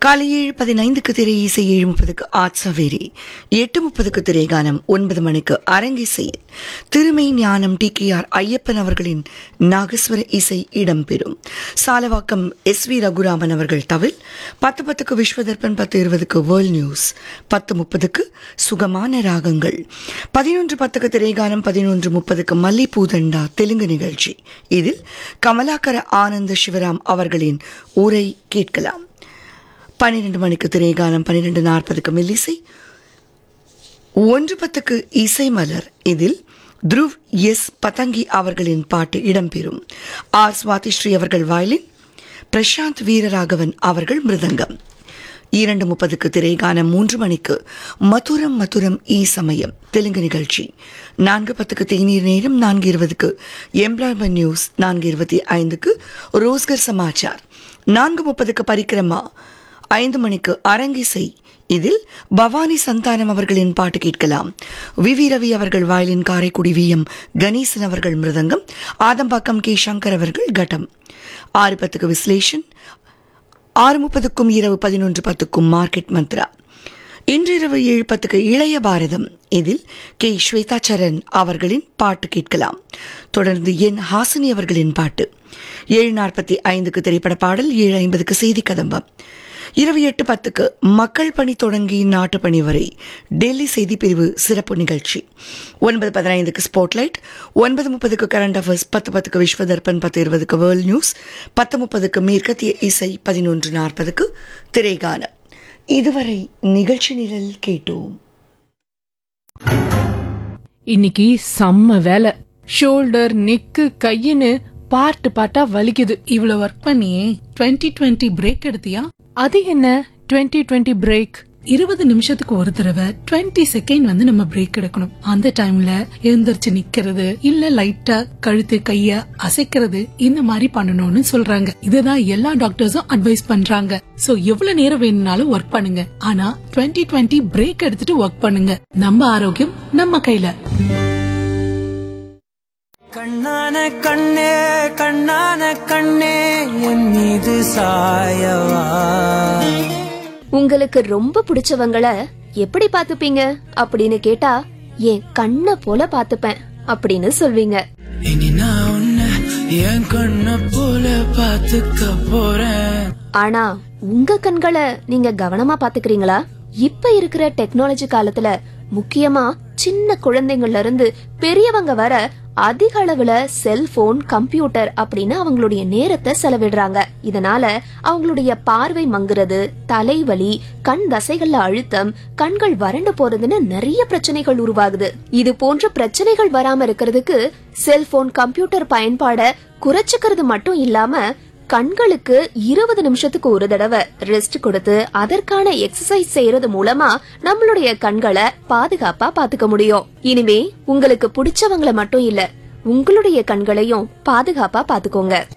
காலை ஏழு பதினைந்துக்கு திரை இசை ஏழு முப்பதுக்கு ஆட்சவேரி எட்டு முப்பதுக்கு திரைகானம் ஒன்பது மணிக்கு அரங்கிசையில் திருமை ஞானம் டி கே ஆர் ஐயப்பன் அவர்களின் நாகஸ்வர இசை இடம்பெறும் சாலவாக்கம் எஸ் வி ரகுராமன் அவர்கள் தவில் பத்து பத்துக்கு விஸ்வதர்பன் பத்து இருபதுக்கு வேர்ல்ட் நியூஸ் பத்து முப்பதுக்கு சுகமான ராகங்கள் பதினொன்று பத்துக்கு திரைகானம் பதினொன்று முப்பதுக்கு மல்லிப்பூதண்டா தெலுங்கு நிகழ்ச்சி இதில் கமலாகர ஆனந்த சிவராம் அவர்களின் உரை கேட்கலாம் பன்னிரண்டு மணிக்கு திரைகாலம் பன்னிரண்டு நாற்பதுக்கு மெல்லிசை ஒன்று பத்துக்கு இசை மலர் இதில் த்ருவ் எஸ் பதங்கி அவர்களின் பாட்டு இடம்பெறும் ஆர் சுவாதி ஸ்ரீ அவர்கள் வயலின் பிரசாந்த் வீரராகவன் அவர்கள் மிருதங்கம் இரண்டு முப்பதுக்கு திரைகானம் மூன்று மணிக்கு மதுரம் மதுரம் ஈ சமயம் தெலுங்கு நிகழ்ச்சி நான்கு பத்துக்கு தேநீர் நேரம் நான்கு இருபதுக்கு எம்ப்ளாய்மெண்ட் நியூஸ் நான்கு இருபத்தி ஐந்துக்கு ரோஸ்கர் சமாச்சார் நான்கு முப்பதுக்கு பரிக்கிரமா ஐந்து மணிக்கு அரங்கிசை இதில் பவானி சந்தானம் அவர்களின் பாட்டு கேட்கலாம் வி வி ரவி அவர்கள் violin Karaikudi V M Ganesan அவர்கள் மிருதங்கம் ஆதம்பாக்கம் கே சங்கர் அவர்கள் கட்டம் ஆறு பத்துக்கு விஸ்லேஷன் ஆறு முப்பதுக்கும் இரவு பதினொன்று பத்துக்கும் மார்க்கெட் மந்த்ரா இன்றிரவு ஏழு பத்துக்கு இளைய பாரதம் இதில் கே ஸ்வேதாச்சரன் அவர்களின் பாட்டு கேட்கலாம் தொடர்ந்து என் ஹாசினி அவர்களின் பாட்டு ஏழு நாற்பத்தி ஐந்துக்கு திரைப்பட பாடல் ஏழு ஐம்பதுக்கு செய்தி கதம்பம் இரவு எட்டு பத்துக்கு மக்கள் பணி தொடங்கி நாட்டு பணி வரை டெல்லி செய்தி பிரிவு சிறப்பு நிகழ்ச்சி ஒன்பது பதினைந்துக்கு ஸ்பாட்லைட் ஒன்பது முப்பதுக்கு கரண்ட் அஃபேர்ஸ் பத்து பத்துக்கு விஸ்வதர்பன் பத்து இருபதுக்கு வேர்ல்ட் நியூஸ் பத்து முப்பதுக்கு மேற்கத்திய இசை பதினொன்று நாற்பதுக்கு திரைகானம் இதுவரை நிகழ்ச்சி நிரல் கேட்டோம் இன்னைக்கு செம்ம வேலை ஷோல்டர் நெக்கு கையின்னு பார்ட்டு பார்ட்டா வலிக்குது இவ்வளவு ஒர்க் பண்ணியே 2020 டுவெண்ட்டி பிரேக் எடுத்தியா அது என்ன 2020 டுவெண்ட்டி பிரேக் இருபது நிமிஷத்துக்கு ஒரு தடவை 20 செகண்ட் வந்து நம்ம பிரேக் எடுக்கணும் அந்த டைம்ல எழுந்திருச்சு நிக்கிறது இல்ல லைட்டா கழுத்து கைய அசைக்கிறது இந்த மாதிரி பண்ணணும்னு சொல்றாங்க இதுதான் எல்லா டாக்டர்ஸும் அட்வைஸ் பண்றாங்க சோ எவ்வளவு நேரம் வேணும்னாலும் ஒர்க் பண்ணுங்க ஆனா 2020 டுவெண்ட்டி பிரேக் எடுத்துட்டு ஒர்க் பண்ணுங்க நம்ம ஆரோக்கியம் நம்ம கையில கண்ணான கண்ணே கண்ணான கண்ணே என் மீது சாயவா உங்களுக்கு ரொம்ப பிடிச்சவங்கள எப்படி பாத்துப்பீங்க அப்படின்னு கேட்டா என் கண்ண போல பாத்துப்பேன் அப்படின்னு சொல்வீங்க இனி நான் உன்னை என் கண்ண போல பாத்துக்க போறேன் ஆனா உங்க கண்களை நீங்க கவனமா பாத்துக்கிறீங்களா இப்ப இருக்கிற டெக்னாலஜி காலத்துல முக்கியமா சின்ன குழந்தைங்கள்ல இருந்து பெரியவங்க வர அதிக அளவுல செல்போன் கம்ப்யூட்டர் அப்படின்னு அவங்களுடைய நேரத்தை செலவிடுறாங்க இதனால அவங்களுடைய பார்வை மங்குறது தலைவலி கண் தசைகள்ல அழுத்தம் கண்கள் வறண்டு போறதுன்னு நிறைய பிரச்சனைகள் உருவாகுது இது போன்ற பிரச்சனைகள் வராம இருக்கிறதுக்கு செல்போன் கம்ப்யூட்டர் பயன்பாட குறைச்சுக்கிறது மட்டும் இல்லாம கண்களுக்கு இருபது நிமிஷத்துக்கு ஒரு தடவை ரெஸ்ட் கொடுத்து அதற்கான எக்ஸசைஸ் செய்யறது மூலமா நம்மளுடைய கண்களை பாதுகாப்பா பாத்துக்க முடியும் இனிமே உங்களுக்கு பிடிச்சவங்கள மட்டும் இல்ல உங்களுடைய கண்களையும் பாதுகாப்பா பாத்துக்கோங்க